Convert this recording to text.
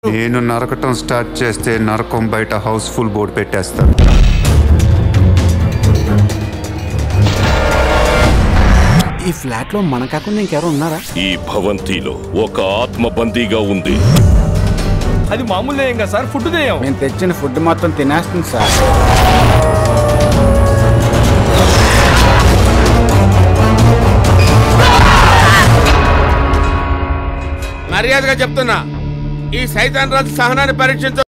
నేను నరకటం స్టార్ట్ చేస్తే నరకం బయట హౌస్ ఫుల్ బోర్డు పెట్టేస్తాను ఈ ఫ్లాట్ లో మన కాకుండా ఇంకెవరు ఉన్నారా ఈ భవంతిలో ఒక ఆత్మ బందీగా ఉంది అది మామూలు దెయ్యం కదా సార్ ఫుడ్ దెయ్యం మేము తెచ్చిన ఫుడ్ మొత్తం తినేస్తుంది సార్ మర్యాదగా చెప్తున్నా ఈ సైతాన్ రాజు సహనాన్ని పరీక్షించ